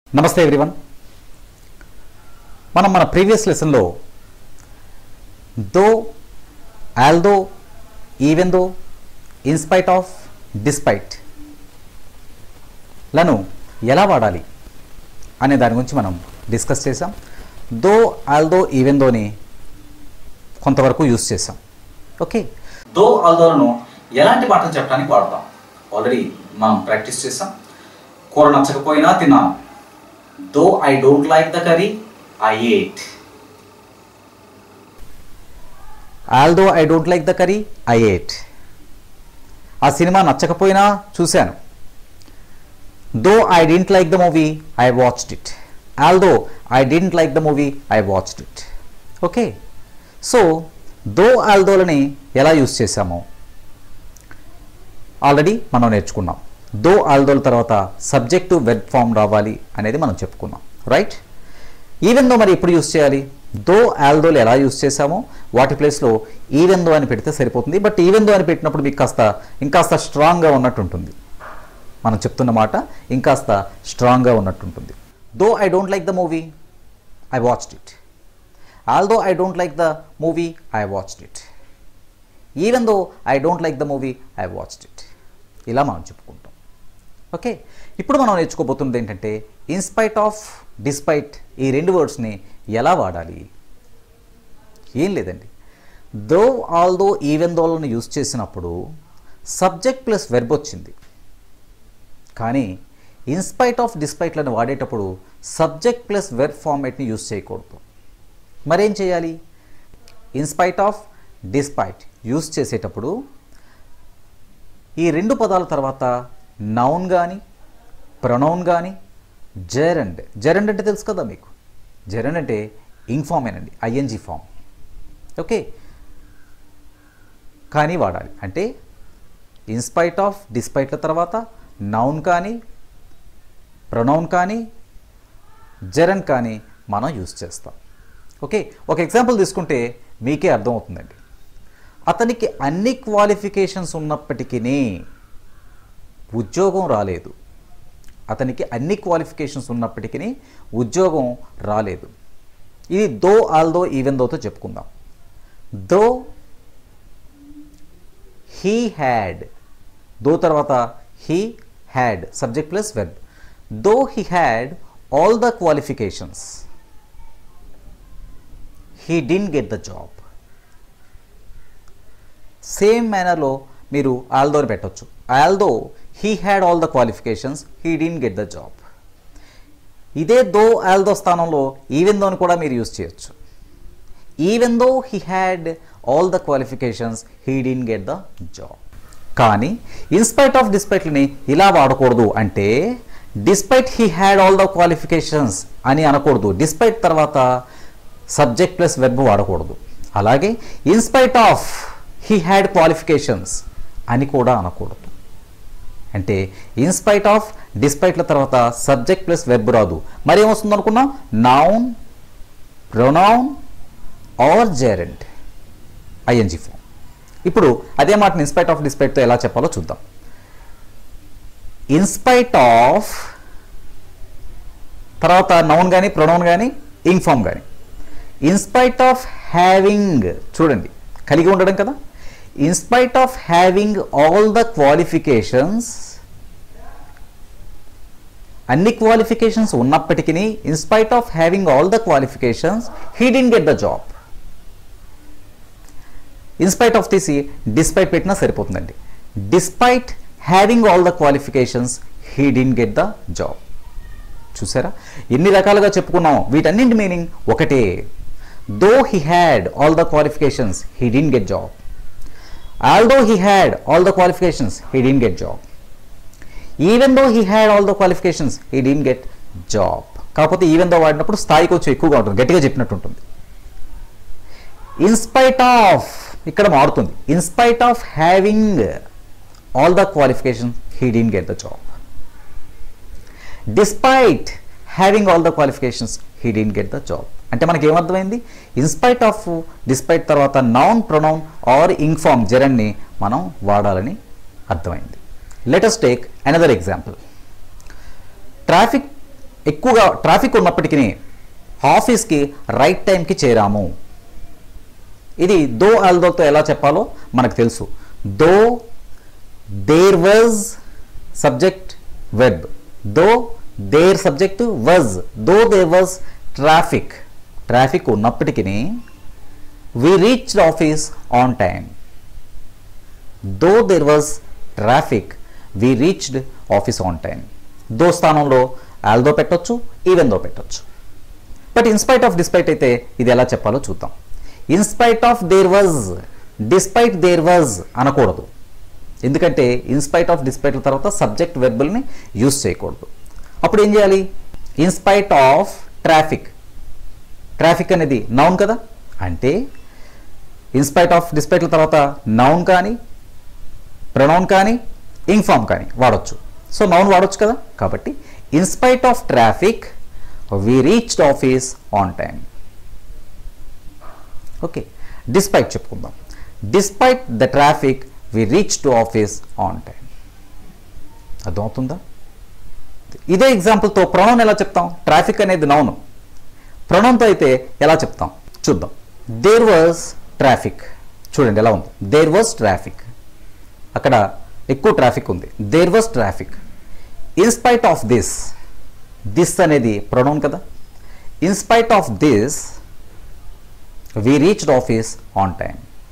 నమస్తే ఎవ్రీవన్ మనం మన ప్రీవియస్ లెసన్లో though although even though in spite of despite లను ఎలా వాడాలి అనే దాని గురించి మనం డిస్కస్ చేసాం దో ఆల్దో ఈవెన్ దోని కొంతవరకు యూస్ చేసాం ఓకే దో ఆల్దోలను ఎలాంటి మాటలు చెప్పడానికి వాడతాం ఆల్రెడీ మనం ప్రాక్టీస్ చేసాం కూర నచ్చకపోయినా తిన్నాను though I don't like the curry I ate although I don't like the curry I ate ఆ సినిమా నచ్చకపోయినా చూశాను though I didn't like the movie I watched it although I didn't like the movie I watched it okay so though ఆల్దోలని ఎలా use చేశామో already మనం నేర్చుకున్నాం దో ఆల్దోల తర్వాత subject web form రావాలి అనేది మనం చెప్పుకున్నాం రైట్ ఈవెన్ దో మరి ఎప్పుడు యూస్ చేయాలి దో ఆల్దోలు ఎలా యూస్ చేసామో వాటి ప్లేస్లో ఈవెన్ దో అని పెడితే సరిపోతుంది బట్ ఈవెన్ దో అని పెట్టినప్పుడు మీకు కాస్త ఇంకాస్త స్ట్రాంగ్గా ఉన్నట్టు ఉంటుంది మనం చెప్తున్న మాట ఇంకాస్త స్ట్రాంగ్గా ఉన్నట్టు ఉంటుంది though I don't like the movie I watched it although I don't like the movie I watched it even though I don't like the movie I watched it ఇలా మనం చెప్పుకుంటాం ఓకే ఇప్పుడు మనం నేర్చుకోబోతున్నది ఏంటంటే ఇన్స్పైట్ ఆఫ్ డిస్పైట్ ఈ రెండు వర్డ్స్ని ఎలా వాడాలి ఏం లేదండి దో ఆల్దో ఈవెన్ దోలను యూస్ చేసినప్పుడు సబ్జెక్ట్ ప్లస్ వెర్బ్ వచ్చింది కానీ ఇన్స్పైట్ ఆఫ్ డిస్పైట్లను వాడేటప్పుడు సబ్జెక్ట్ ప్లస్ వెర్బ్ ఫార్మేట్ని యూస్ చేయకూడదు మరేం చేయాలి ఇన్స్పైట్ ఆఫ్ డిస్పైట్ యూస్ చేసేటప్పుడు ఈ రెండు పదాల తర్వాత నౌన్ కానీ ప్రొనౌన్ కానీ జెరండ్ జెరండ్ అంటే తెలుసు కదా మీకు జెరండ్ అంటే ఇంగ్ ఫామేనండి ఐఎన్జీ ఫామ్ ఓకే కానీ వాడాలి అంటే ఇన్స్పైట్ ఆఫ్ డిస్పైట్ల తర్వాత నౌన్ కానీ ప్రొనౌన్ కానీ జెరన్ కానీ మనం యూస్ చేస్తాం ఓకే ఒక ఎగ్జాంపుల్ తీసుకుంటే మీకే అర్థమవుతుందండి అతనికి అన్ని క్వాలిఫికేషన్స్ ఉన్నప్పటికీ ఉద్యోగం రాలేదు అతనికి అన్ని క్వాలిఫికేషన్స్ ఉన్నప్పటికీ ఉద్యోగం రాలేదు ఇది దో ఆల్దో ఈవెన్ దోతో చెప్పుకుందాం దో హీ హ్యాడ్ దో తర్వాత he had subject plus verb though he had all the qualifications he didn't get the job same మేనర్లో మీరు ఆల్దోని పెట్టొచ్చు although he had all the qualifications he didn't get the job ఇదే though although స్థానంలో even దోని కూడా మీరు use చేయొచ్చు even though he had all the qualifications he didn't get the job కానీ ఇన్స్పైట్ ఆఫ్ డిస్పైట్ని ఇలా వాడకూడదు అంటే despite he had all the qualifications అని అనకూడదు డిస్పైట్ తర్వాత సబ్జెక్ట్ ప్లస్ వెబ్ వాడకూడదు అలాగే in spite of he had qualifications అని కూడా అనకూడదు అంటే ఇన్స్పైట్ ఆఫ్ డిస్పైట్ల తర్వాత సబ్జెక్ట్ ప్లస్ వెబ్ రాదు మరి ఏమొస్తుంది అనుకున్నాం noun pronoun or gerund ING form ఇప్పుడు అదే మాటని ఇన్స్పైట్ ఆఫ్ డిస్పైట్తో ఎలా చెప్పాలో చూద్దాం ఇన్స్పైట్ ఆఫ్ తర్వాత నౌన్ కానీ ప్రొనౌన్ కానీ ఇంగ్ ఫామ్ కానీ ఇన్స్పైట్ ఆఫ్ హ్యావింగ్ చూడండి కలిగి ఉండడం కదా in spite of having all the qualifications అన్ని క్వాలిఫికేషన్స్ ఉన్నప్పటికీ in spite of having all the qualifications he didn't get the job in spite of తీసి డిస్పైట్ పెట్టినా సరిపోతుందండి despite having all the qualifications he didn't get the job చూసారా ఎన్ని రకాలుగా చెప్పుకున్నాం వీటన్నింటి మీనింగ్ ఒకటే though he had all the qualifications he didn't get job although he had all the qualifications he didn't get job even though he had all the qualifications he didn't get job కాకపోతే even though వాడినప్పుడు స్థాయి కొంచెం ఎక్కువగా ఉంటుంది గట్టిగా చెప్పినట్టు ఉంటుంది in spite of ఇక్కడ మారుతుంది in spite of having all the qualification he didn't get the job despite having all the qualifications he didn't get the job అంటే మనకి ఏమర్థమైంది ఇన్స్పైట్ ఆఫ్ డిస్పైట్ తర్వాత నౌన్ ప్రొనౌన్ ఆర్ ఇంఫామ్ జెరన్ని మనం వాడాలని అర్థమైంది let us take another example traffic ఎక్కువగా traffic ఉన్నప్పటికీ ఆఫీస్కి రైట్ టైంకి చేరాము ఇది దో ఆల్దోతో ఎలా చెప్పాలో మనకు తెలుసు though there was subject verb though there subject was though there was traffic traffic ఉన్నప్పటికీ we reached office on time though there was traffic we reached office on time though స్థానంలో ఆల్దో పెట్టొచ్చు even though పెట్టొచ్చు but in spite of despite అయితే ఇది ఎలా చెప్పాలో చూద్దాం in spite of there was despite there was అనకూడదు ఎందుకంటే ఇన్స్పైట్ ఆఫ్ డిస్పైట్ తర్వాత సబ్జెక్ట్ వెర్బుల్ని యూస్ చేయకూడదు అప్పుడు ఏం చేయాలి ఇన్స్పైట్ ఆఫ్ ట్రాఫిక్ ట్రాఫిక్ అనేది నౌన్ కదా అంటే ఇన్స్పైట్ ఆఫ్ డిస్పైట్ల తర్వాత నౌన్ కానీ ప్రొనౌన్ కానీ ఇంగ్ కానీ వాడొచ్చు సో నౌన్ వాడొచ్చు కదా కాబట్టి in spite of traffic we reached office on time okay despite చెప్పుకుందాం despite the traffic we reach to office on time అర్థమవుతుందా ఇదే ఎగ్జాంపుల్తో ప్రొనౌన్ ఎలా చెప్తాం ట్రాఫిక్ అనేది నౌను ప్రొనౌన్తో అయితే ఎలా చెప్తాం చూద్దాం దేర్ వాజ్ ట్రాఫిక్ చూడండి ఎలా ఉంది దేర్ వాజ్ ట్రాఫిక్ అక్కడ ఎక్కువ ట్రాఫిక్ ఉంది there was traffic in spite of this this అనేది ప్రొనౌన్ కదా in spite of this we reached office on time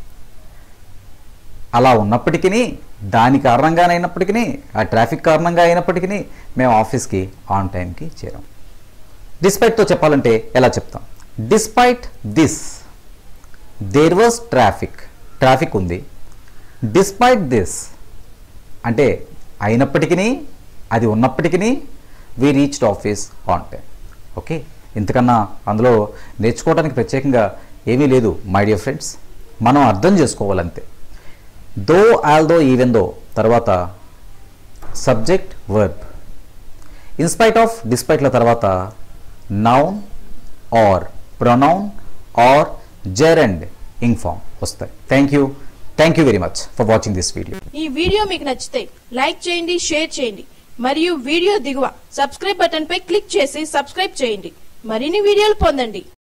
అలా ఉన్నప్పటికీ దాని కారణంగానైనప్పటికీ ఆ ట్రాఫిక్ కారణంగా అయినప్పటికీ మేము ఆఫీస్కి ఆన్ టైంకి చేరాం డిస్పైట్తో చెప్పాలంటే ఎలా చెప్తాం despite this there was traffic traffic ఉంది డిస్పైట్ దిస్ అంటే అయినప్పటికీ అది ఉన్నప్పటికీ we reached office on time okay ఇంతకన్నా అందులో నేర్చుకోవడానికి ప్రత్యేకంగా ఏమీ లేదు మై డియర్ ఫ్రెండ్స్ మనం అర్థం చేసుకోవాలంతే దో ఆల్దో ఈవెన్ దో తర్వాత సబ్జెక్ట్ వర్బ్ ఇన్స్పైట్ ఆఫ్ డిస్పైట్ల తర్వాత noun or pronoun or gerund ing form వస్తాయి thank you thank you very much for watching this video ఈ వీడియో మీకు నచ్చితే లైక్ చేయండి షేర్ చేయండి మరియు వీడియో దిగువ సబ్స్క్రైబ్ బటన్ పై క్లిక్ చేసి సబ్స్క్రైబ్ చేయండి మరిన్ని వీడియోలు పొందండి